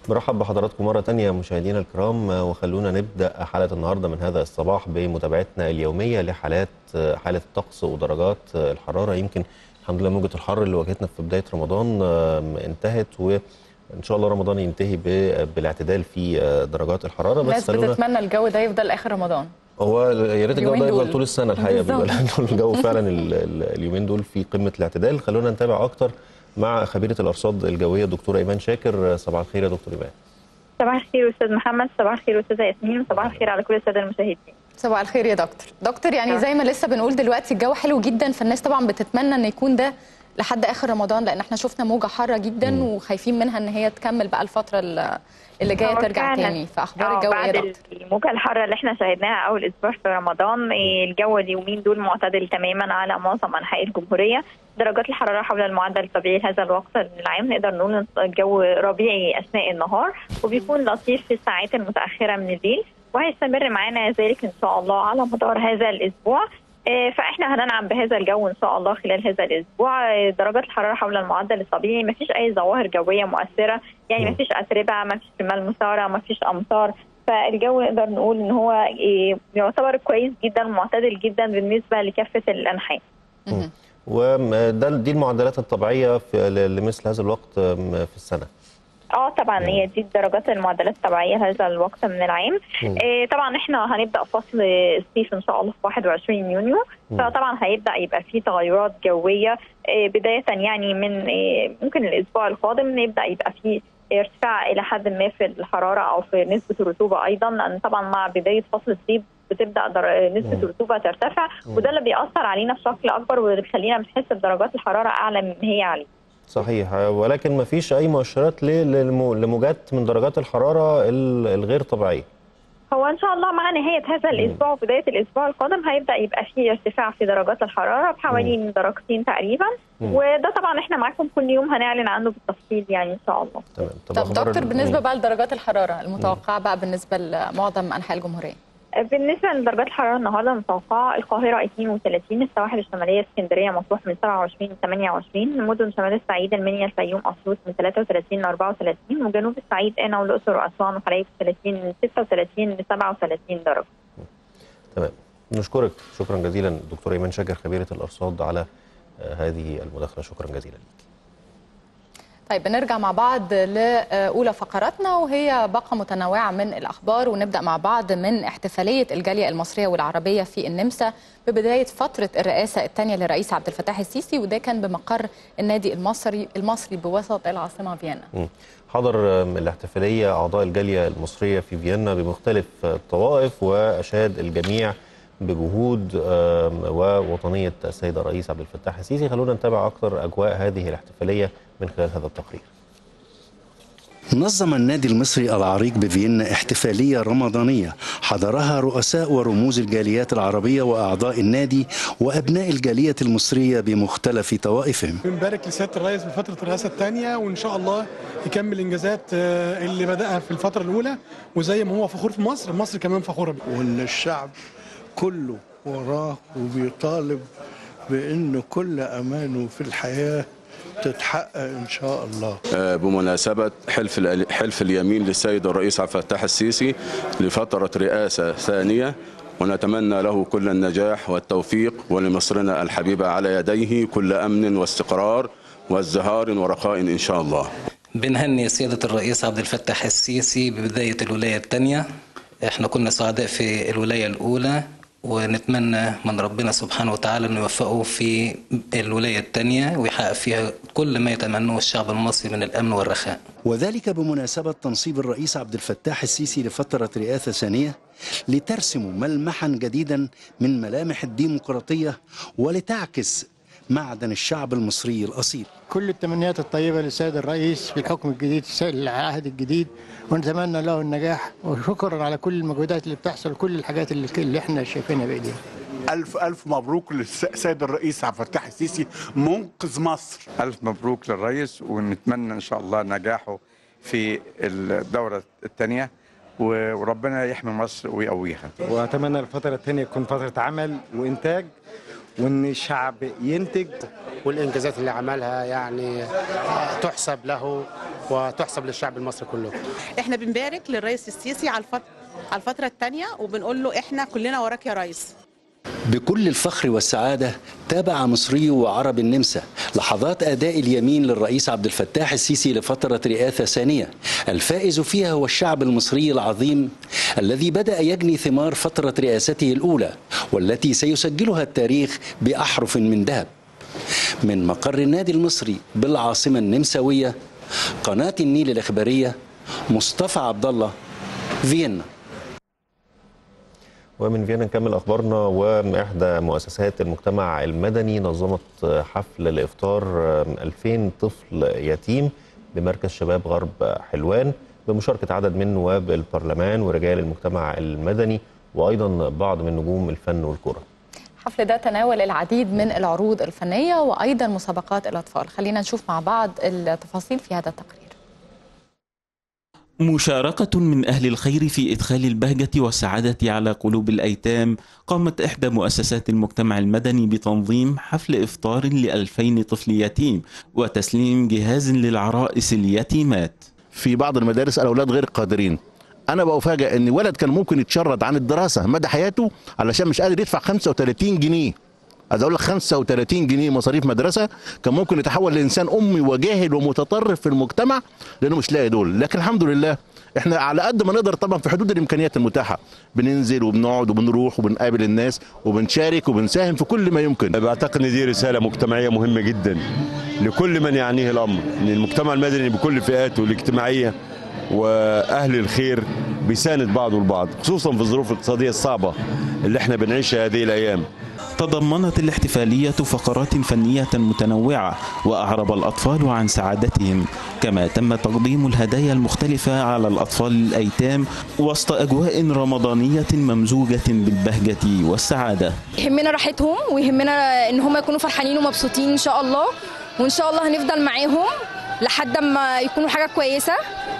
مرحب بحضراتكم مرة تانية مشاهدينا الكرام وخلونا نبدأ حلقة النهاردة من هذا الصباح بمتابعتنا اليومية لحالات حالة الطقس ودرجات الحرارة يمكن الحمد لله موجة الحر اللي واجهتنا في بداية رمضان انتهت وإن شاء الله رمضان ينتهي بالاعتدال في درجات الحرارة الناس بتتمنى الجو ده يفضل آخر رمضان هو يا ريت الجو ده يفضل طول السنة الحقيقة بالظبط. بيبقى لأنه الجو فعلا ال- ال- اليومين دول في قمة الاعتدال خلونا نتابع أكتر مع خبيرة الأرصاد الجوية دكتورة إيمان شاكر صباح الخير يا دكتور إيمان صباح الخير استاذ محمد صباح الخير استاذه ياسمين وصباح الخير على كل الساده المشاهدين صباح الخير يا دكتور دكتور يعني زي ما لسه بنقول دلوقتي الجو حلو جدا فالناس طبعا بتتمنى ان يكون ده لحد اخر رمضان لان احنا شفنا موجه حاره جدا وخايفين منها ان هي تكمل بقى الفتره اللي اللي جايه هو ترجع فعلاً. تاني فاخبار آه، الجو ايه يا بعد دكتور الموجه الحاره اللي احنا شاهدناها اول اسبوع في رمضان إيه، الجو اليومين دول معتدل تماما على معظم انحاء الجمهوريه درجات الحراره حول المعدل الطبيعي لهذا الوقت من العام نقدر نقول إن الجو ربيعي اثناء النهار وبيكون لطيف في الساعات المتاخره من الليل وهيستمر معانا ذلك ان شاء الله على مدار هذا الاسبوع آه، فاحنا هننعم بهذا الجو ان شاء الله خلال هذا الاسبوع آه، درجات الحراره حول المعدل الطبيعي ما فيش اي ظواهر جويه مؤثره يعني ما فيش اتربه ما فيش رمال مثاره ما فيش امطار فالجو نقدر نقول ان هو آه، يعتبر كويس جدا ومعتدل جدا بالنسبه لكافه الانحاء مهم. وده دي المعدلات الطبيعيه في لمثل هذا الوقت في السنه اه طبعا هي دي الدرجات المعدلات الطبيعيه هذا الوقت من العام مم. آه طبعا احنا هنبدا فصل الصيف ان شاء الله في 21 يونيو مم. فطبعا هيبدا يبقى فيه تغيرات جويه آه بدايه يعني من آه ممكن الاسبوع القادم نبدا يبقى فيه ارتفاع الى حد ما في الحراره او في نسبه الرطوبه ايضا لان طبعا مع بدايه فصل الصيف بتبدا در... نسبه مم. الرطوبه ترتفع وده اللي بيأثر علينا بشكل اكبر وبيخلينا بنحس بدرجات الحراره اعلى من هي عليه صحيح ولكن ما فيش اي مؤشرات ل- للمو- لموجات من درجات الحراره ال- الغير طبيعيه هو ان شاء الله مع نهايه هذا الاسبوع وبدايه الاسبوع القادم هيبدا يبقى فيه ارتفاع في درجات الحراره بحوالي من درجتين تقريبا مم. وده طبعا احنا معاكم كل يوم هنعلن عنه بالتفصيل يعني ان شاء الله تمام طب أخبار دكتور ال- بالنسبه بقى لدرجات الحراره المتوقعه بقى بالنسبه لمعظم انحاء الجمهوريه بالنسبه لدرجات الحراره النهارده المتوقعه القاهره 32 السواحل الشماليه اسكندريه مطروح من 27 ل 28 مدن شمال الصعيد المنيا الفيوم اسيوط من 33 ل 34 وجنوب الصعيد قنا والاقصر واسوان وحلايب 30 من 36 ل 37 درجه تمام نشكرك شكرا جزيلا دكتور ايمان شاكر خبيره الارصاد على آه، هذه المداخله شكرا جزيلا ليك طيب بنرجع مع بعض لأولى فقراتنا وهي باقة متنوعة من الأخبار ونبدأ مع بعض من احتفالية الجالية المصرية والعربية في النمسا ببداية فترة الرئاسة الثانية للرئيس عبد الفتاح السيسي وده كان بمقر النادي المصري المصري بوسط العاصمة فيينا مم. حضر آم، الاحتفاليه اعضاء الجاليه المصريه في فيينا بمختلف آه، الطوائف واشاد الجميع بجهود آم، ووطنيه السيد الرئيس عبد الفتاح السيسي خلونا نتابع اكثر اجواء هذه الاحتفاليه من خلال هذا التقرير نظم النادي المصري العريق بفيينا احتفالية رمضانية حضرها رؤساء ورموز الجاليات العربية وأعضاء النادي وأبناء الجالية المصرية بمختلف طوائفهم بنبارك لسياده الرئيس بفتره الرئاسه الثانيه وان شاء الله يكمل الانجازات آه، اللي بداها في الفتره الاولى وزي ما هو فخور في مصر مصر كمان فخوره بيه وان الشعب كله وراه وبيطالب بان كل امانه في الحياه تتحقق ان شاء الله آه، بمناسبة حلف ال- حلف اليمين للسيد الرئيس عبد الفتاح السيسي لفترة رئاسة ثانية ونتمنى له كل النجاح والتوفيق ولمصرنا الحبيبة على يديه كل أمن واستقرار وازدهار ورخاء إن شاء الله بنهني سيادة الرئيس عبد الفتاح السيسي ببداية الولاية الثانية احنا كنا سعداء في الولاية الأولى ونتمنى من ربنا سبحانه وتعالى أنه يوفقه في الولاية الثانية ويحقق فيها كل ما يتمناه الشعب المصري من الأمن والرخاء وذلك بمناسبة تنصيب الرئيس عبد الفتاح السيسي لفترة رئاسة ثانية لترسم ملمحا جديدا من ملامح الديمقراطية ولتعكس معدن الشعب المصري الأصيل كل التمنيات الطيبة للسيد الرئيس في الحكم الجديد في العهد الجديد ونتمنى له النجاح وشكرا على كل المجهودات اللي بتحصل كل الحاجات اللي, اللي احنا شايفينها بإيدينا ألف ألف مبروك للسيد الرئيس عبد الفتاح السيسي منقذ مصر ألف مبروك للرئيس ونتمنى إن شاء الله نجاحه في الدورة الثانية وربنا يحمي مصر ويقويها واتمنى الفتره الثانيه تكون فتره عمل وانتاج وان الشعب ينتج والانجازات اللي عملها يعني تحسب له وتحسب للشعب المصري كله احنا بنبارك للرئيس السيسي على الفتره على الفتره الثانيه وبنقول له احنا كلنا وراك يا ريس بكل الفخر والسعادة تابع مصري وعرب النمسا لحظات أداء اليمين للرئيس عبد الفتاح السيسي لفترة رئاسة ثانية الفائز فيها هو الشعب المصري العظيم الذي بدأ يجني ثمار فترة رئاسته الأولى والتي سيسجلها التاريخ بأحرف من ذهب من مقر النادي المصري بالعاصمة النمساوية قناة النيل الإخبارية مصطفى عبد الله فيينا ومن فيينا نكمل اخبارنا واحدى مؤسسات المجتمع المدني نظمت حفل لافطار 2000 طفل يتيم بمركز شباب غرب حلوان بمشاركه عدد من نواب البرلمان ورجال المجتمع المدني وايضا بعض من نجوم الفن والكره. الحفل ده تناول العديد من العروض الفنيه وايضا مسابقات الاطفال خلينا نشوف مع بعض التفاصيل في هذا التقرير مشاركة من أهل الخير في إدخال البهجة والسعادة على قلوب الأيتام قامت إحدى مؤسسات المجتمع المدني بتنظيم حفل إفطار لألفين طفل يتيم وتسليم جهاز للعرائس اليتيمات في بعض المدارس الاولاد غير قادرين انا بفاجئ ان ولد كان ممكن يتشرد عن الدراسه مدى حياته علشان مش قادر يدفع 35 جنيه عايز اقول لك 35 جنيه مصاريف مدرسه كان ممكن يتحول لانسان امي وجاهل ومتطرف في المجتمع لانه مش لاقي دول لكن الحمد لله احنا على قد ما نقدر طبعا في حدود الامكانيات المتاحه بننزل وبنقعد وبنروح وبنقابل الناس وبنشارك وبنساهم في كل ما يمكن بعتقد ان دي رساله مجتمعيه مهمه جدا لكل من يعنيه الامر ان المجتمع المدني بكل فئاته الاجتماعيه واهل الخير بيساند بعضه البعض خصوصا في الظروف الاقتصاديه الصعبه اللي احنا بنعيشها هذه الايام تضمنت الاحتفالية فقرات فنية متنوعة وأعرب الأطفال عن سعادتهم كما تم تقديم الهدايا المختلفة على الأطفال الأيتام وسط أجواء رمضانية ممزوجة بالبهجة والسعادة يهمنا راحتهم ويهمنا ان هم يكونوا فرحانين ومبسوطين ان شاء الله وان شاء الله هنفضل معاهم لحد ما يكونوا حاجه كويسه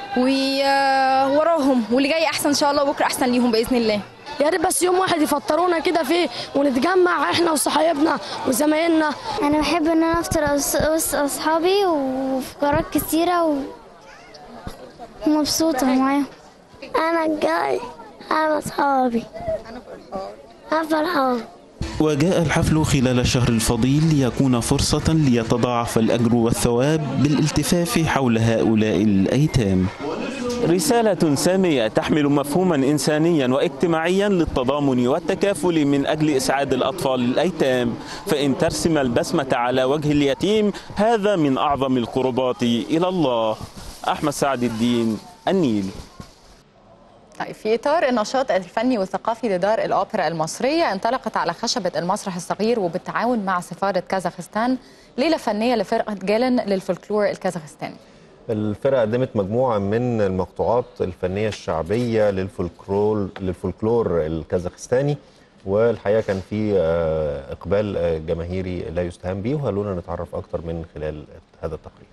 ووراهم واللي جاي احسن ان شاء الله وبكره احسن ليهم باذن الله يا ريت بس يوم واحد يفطرونا كده فيه ونتجمع احنا وصحايبنا وزمايلنا انا بحب ان انا افطر وسط وسط اصحابي وفقرات كتيره و... ومبسوطه معاهم انا جاي انا اصحابي انا فرحان وجاء الحفل خلال الشهر الفضيل ليكون فرصة ليتضاعف الأجر والثواب بالالتفاف حول هؤلاء الأيتام رسالة سامية تحمل مفهوما إنسانيا واجتماعيا للتضامن والتكافل من أجل إسعاد الأطفال الأيتام فإن ترسم البسمة على وجه اليتيم هذا من أعظم القربات إلى الله أحمد سعد الدين النيل طيب في إطار النشاط الفني والثقافي لدار الأوبرا المصرية انطلقت على خشبة المسرح الصغير وبالتعاون مع سفارة كازاخستان ليلة فنية لفرقة جالن للفولكلور الكازاخستاني الفرقة قدمت مجموعة من المقطوعات الفنية الشعبية للفولكلور للفولكلور الكازاخستاني والحقيقة كان في إقبال جماهيري لا يستهان به وخلونا نتعرف أكتر من خلال هذا التقرير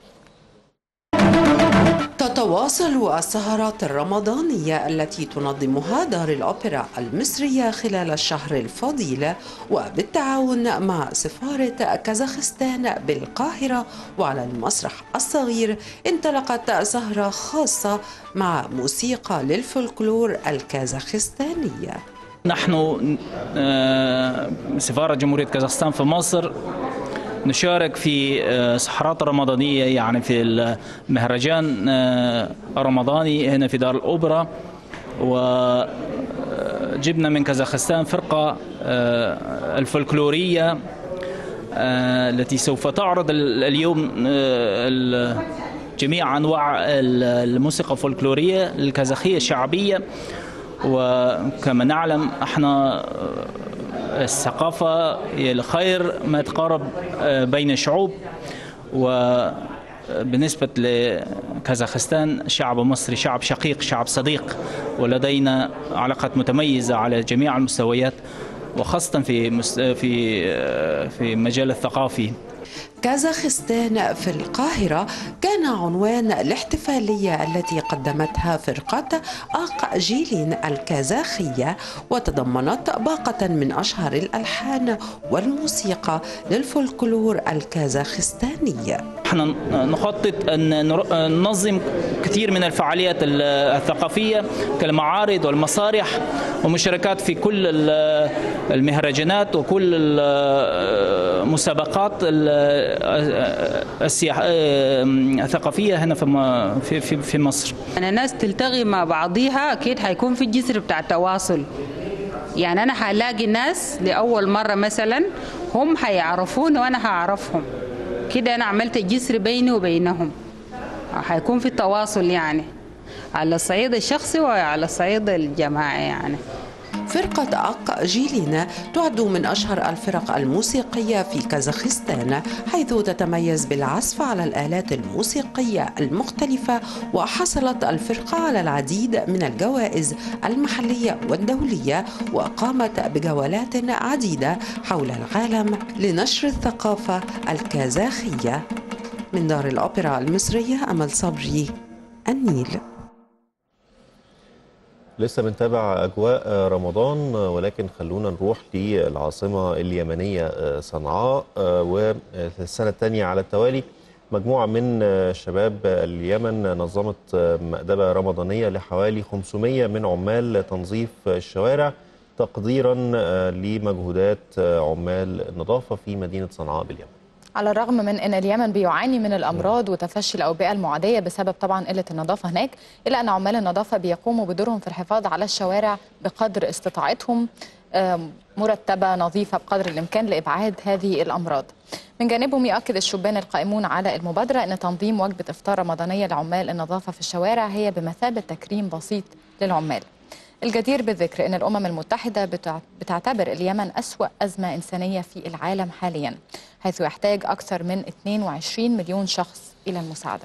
تتواصل السهرات الرمضانية التي تنظمها دار الأوبرا المصرية خلال الشهر الفضيل وبالتعاون مع سفارة كازاخستان بالقاهرة وعلى المسرح الصغير انطلقت سهرة خاصة مع موسيقى للفولكلور الكازاخستانية نحن سفارة جمهورية كازاخستان في مصر نشارك في سحرات رمضانية يعني في المهرجان الرمضاني هنا في دار الأوبرا وجبنا من كازاخستان فرقة الفولكلورية التي سوف تعرض اليوم جميع أنواع الموسيقى الفولكلورية الكازاخية الشعبية وكما نعلم احنا الثقافة هي الخير ما تقارب بين الشعوب وبالنسبة لكازاخستان شعب مصري شعب شقيق شعب صديق ولدينا علاقات متميزة على جميع المستويات وخاصة في في في مجال الثقافي كازاخستان في القاهرة كان عنوان الاحتفالية التي قدمتها فرقة آق جيلين الكازاخية وتضمنت باقة من أشهر الألحان والموسيقى للفولكلور الكازاخستاني احنا نخطط ان نر- ننظم كثير من الفعاليات ال- الثقافيه كالمعارض والمسارح ومشاركات في كل ال- المهرجانات وكل المسابقات ال- السياح الثقافيه هنا في م- في في- في مصر أنا ناس تلتقي مع بعضيها أكيد هيكون في جسر بتاع التواصل يعني أنا هلاقي ناس لأول مرة مثلا هم هيعرفوني وأنا هعرفهم كده أنا عملت جسر بيني وبينهم هيكون في تواصل يعني على الصعيد الشخصي وعلى الصعيد الجماعي يعني فرقة أق جيلينا تعد من أشهر الفرق الموسيقية في كازاخستان حيث تتميز بالعزف على الآلات الموسيقية المختلفة وحصلت الفرقة على العديد من الجوائز المحلية والدولية وقامت بجولات عديدة حول العالم لنشر الثقافة الكازاخية من دار الأوبرا المصرية أمل صبري النيل لسه بنتابع اجواء رمضان ولكن خلونا نروح للعاصمه اليمنيه صنعاء والسنه الثانيه على التوالي مجموعه من شباب اليمن نظمت مأدبه رمضانيه لحوالي 500 من عمال تنظيف الشوارع تقديرا لمجهودات عمال النظافه في مدينه صنعاء باليمن. على الرغم من ان اليمن بيعاني من الامراض وتفشي الاوبئه المعديه بسبب طبعا قله النظافه هناك الا ان عمال النظافه بيقوموا بدورهم في الحفاظ على الشوارع بقدر استطاعتهم آم، مرتبه نظيفه بقدر الامكان لابعاد هذه الامراض. من جانبهم يؤكد الشبان القائمون على المبادره ان تنظيم وجبه افطار رمضانيه لعمال النظافه في الشوارع هي بمثابه تكريم بسيط للعمال. الجدير بالذكر أن الأمم المتحدة بتع- بتعتبر اليمن أسوأ أزمة إنسانية في العالم حاليا حيث يحتاج أكثر من 22 مليون شخص إلى المساعدة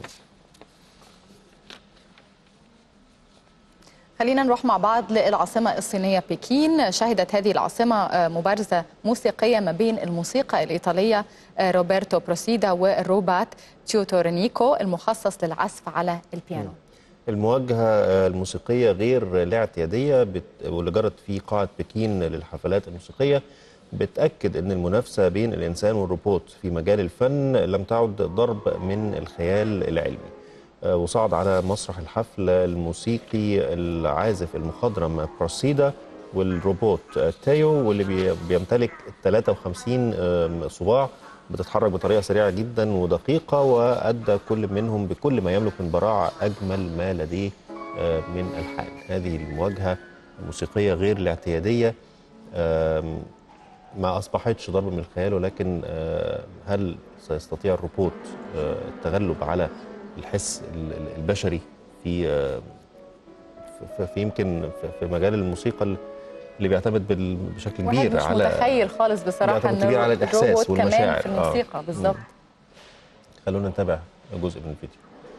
خلينا نروح مع بعض للعاصمة الصينية بكين شهدت هذه العاصمة آه، مبارزة موسيقية ما بين الموسيقى الإيطالية آه، روبرتو بروسيدا والروبات تيوتورنيكو المخصص للعزف على البيانو المواجهة الموسيقية غير الاعتيادية بت... واللي جرت في قاعة بكين للحفلات الموسيقية بتأكد أن المنافسة بين الإنسان والروبوت في مجال الفن لم تعد ضرب من الخيال العلمي آه، وصعد على مسرح الحفل الموسيقي العازف المخضرم بروسيدا والروبوت آه، تايو واللي بي- بيمتلك 53 آم، صباع بتتحرك بطريقة سريعة جدا ودقيقة وأدى كل منهم بكل ما يملك من براعة أجمل ما لديه آه، من ألحان هذه المواجهة الموسيقية غير الاعتيادية آم، ما أصبحتش ضرب من الخيال ولكن آه، هل سيستطيع الروبوت آه، التغلب على الحس ال- ال- البشري في آه، في- في يمكن في- في مجال الموسيقى اللي بيعتمد بال- بشكل واحد كبير مش على متخيل خالص بصراحة بيعتمد أن كبير على الإحساس الروبوت كمان والمشاعر. في آه. الموسيقى بالظبط خلونا نتابع جزء من الفيديو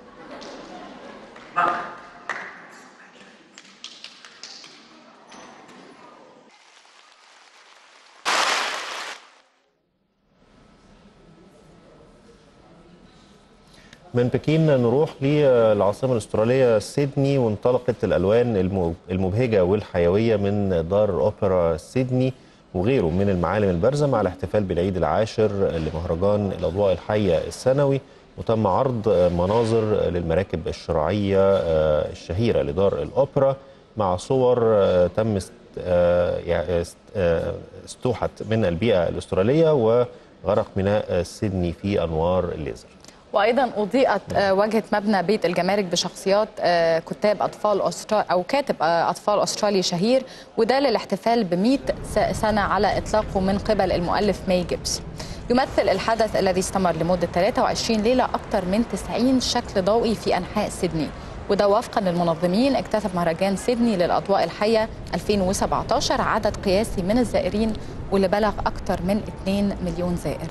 من بكين نروح للعاصمة الأسترالية سيدني وانطلقت الألوان الم- المبهجة والحيوية من دار أوبرا سيدني وغيره من المعالم البارزة مع الاحتفال بالعيد العاشر لمهرجان الأضواء الحية السنوي وتم عرض مناظر للمراكب الشراعية آه، الشهيرة لدار الأوبرا مع صور آه، تم است- آه، يع- است- آه، استوحت من البيئة الأسترالية وغرق ميناء سيدني في أنوار الليزر وايضا اضيئت آه، واجهه مبنى بيت الجمارك بشخصيات آه، كتاب اطفال أسترا او كاتب آه، اطفال استرالي شهير وده للاحتفال ب 100 س- سنه على اطلاقه من قبل المؤلف ماي جيبس يمثل الحدث الذي استمر لمده 23 ليله اكثر من 90 شكل ضوئي في انحاء سيدني وده وفقا للمنظمين اكتسب مهرجان سيدني للاضواء الحيه 2017 عدد قياسي من الزائرين واللي بلغ اكثر من 2 مليون زائر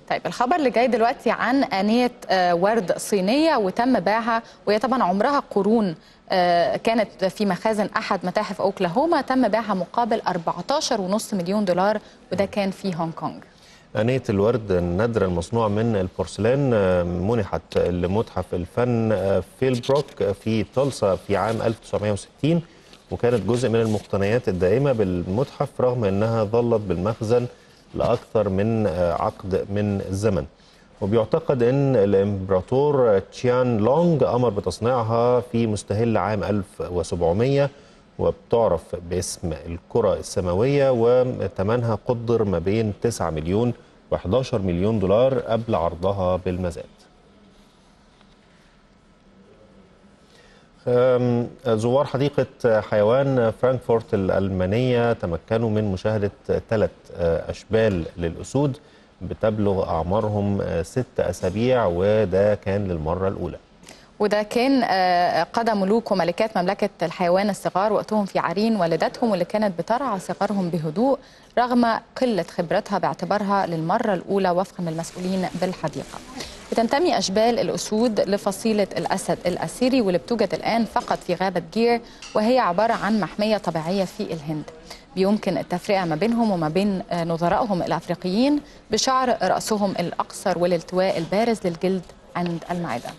طيب الخبر اللي جاي دلوقتي عن آنية آه، ورد صينية وتم بيعها وهي طبعا عمرها قرون آه، كانت في مخازن أحد متاحف أوكلاهوما تم بيعها مقابل 14.5 مليون دولار وده كان في هونج كونج آنية الورد النادرة المصنوعة من البورسلان آه، منحت لمتحف الفن آه، فيلبروك في طلسة في عام 1960 وكانت جزء من المقتنيات الدائمة بالمتحف رغم أنها ظلت بالمخزن لأكثر من آه، عقد من الزمن وبيعتقد أن الإمبراطور تشيان لونج أمر بتصنيعها في مستهل عام 1700 وبتعرف باسم الكرة السماوية وثمنها قدر ما بين 9 مليون و11 مليون دولار قبل عرضها بالمزاد أم، زوار حديقة حيوان فرانكفورت الألمانية تمكنوا من مشاهدة ثلاث أشبال للأسود بتبلغ أعمارهم آه، ست أسابيع وده كان للمرة الأولى وده كان آه، قادة ملوك وملكات مملكة الحيوان الصغار وقتهم في عرين والدتهم واللي كانت بترعى صغارهم بهدوء رغم قلة خبرتها باعتبارها للمرة الأولى وفقا للمسؤولين بالحديقة بتنتمي أشبال الأسود لفصيلة الأسد الأسيري واللي بتوجد الآن فقط في غابة جير وهي عبارة عن محمية طبيعية في الهند بيمكن التفرقة ما بينهم وما بين آه، نظرائهم الأفريقيين بشعر رأسهم الأقصر والالتواء البارز للجلد عند المعدة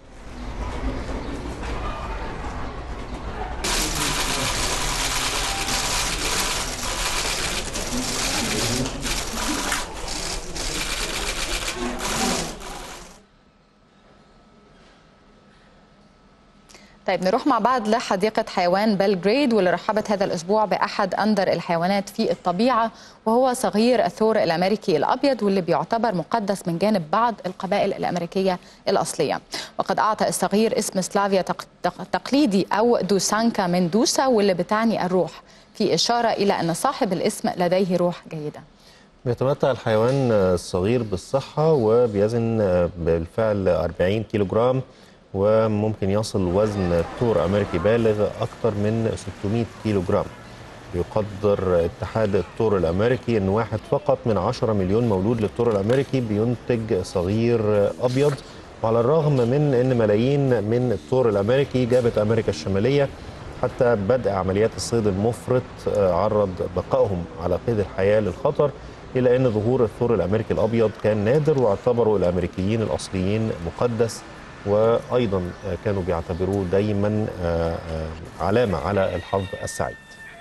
طيب نروح مع بعض لحديقة حيوان بلغريد واللي رحبت هذا الأسبوع بأحد أندر الحيوانات في الطبيعة وهو صغير الثور الأمريكي الأبيض واللي بيعتبر مقدس من جانب بعض القبائل الأمريكية الأصلية وقد أعطى الصغير اسم سلافيا تق- تق- تقليدي أو دوسانكا من دوسا واللي بتعني الروح في إشارة إلى أن صاحب الاسم لديه روح جيدة بيتمتع الحيوان الصغير بالصحة وبيزن بالفعل 40 كيلو جرام وممكن يصل وزن طور أمريكي بالغ أكثر من 600 كيلو جرام يقدر اتحاد الطور الأمريكي أن واحد فقط من 10 مليون مولود للطور الأمريكي بينتج صغير أبيض وعلى الرغم من أن ملايين من الطور الأمريكي جابت أمريكا الشمالية حتى بدء عمليات الصيد المفرط آه، عرض بقائهم على قيد الحياة للخطر إلى أن ظهور الثور الأمريكي الأبيض كان نادر واعتبروا الأمريكيين الأصليين مقدس وأيضا آه، كانوا بيعتبروه دايما آه، آه، علامة على الحظ السعيد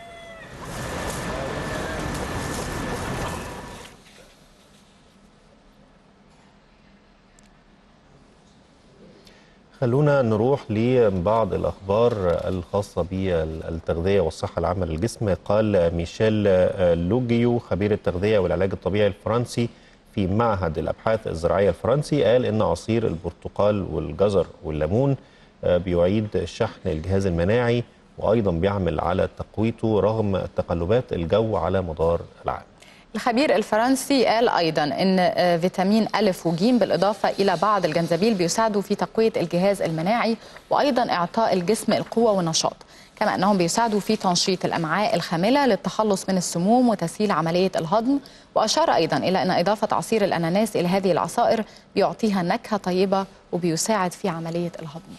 خلونا نروح لبعض الأخبار الخاصة بالتغذية والصحة العامة للجسم قال ميشيل لوجيو خبير التغذية والعلاج الطبيعي الفرنسي في معهد الأبحاث الزراعية الفرنسي قال إن عصير البرتقال والجزر والليمون آه، بيعيد شحن الجهاز المناعي وأيضا بيعمل على تقويته رغم تقلبات الجو على مدار العام الخبير الفرنسي قال أيضا أن آه، فيتامين ألف وجيم بالإضافة إلى بعض الجنزبيل بيساعدوا في تقوية الجهاز المناعي وأيضا إعطاء الجسم القوة والنشاط كما أنهم بيساعدوا في تنشيط الأمعاء الخاملة للتخلص من السموم وتسهيل عملية الهضم وأشار أيضا إلى أن إضافة عصير الأناناس إلى هذه العصائر بيعطيها نكهة طيبة وبيساعد في عملية الهضم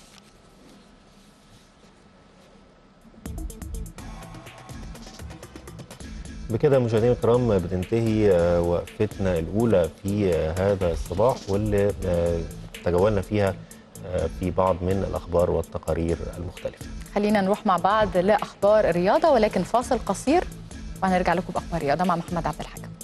بكده مشاهدينا الكرام بتنتهي آه، وقفتنا الأولى في آه، هذا الصباح واللي آه، تجولنا فيها آه، في بعض من الأخبار والتقارير المختلفة خلينا نروح مع بعض لأخبار الرياضة ولكن فاصل قصير وهنرجع لكم بأخبار الرياضة مع محمد عبد الحكم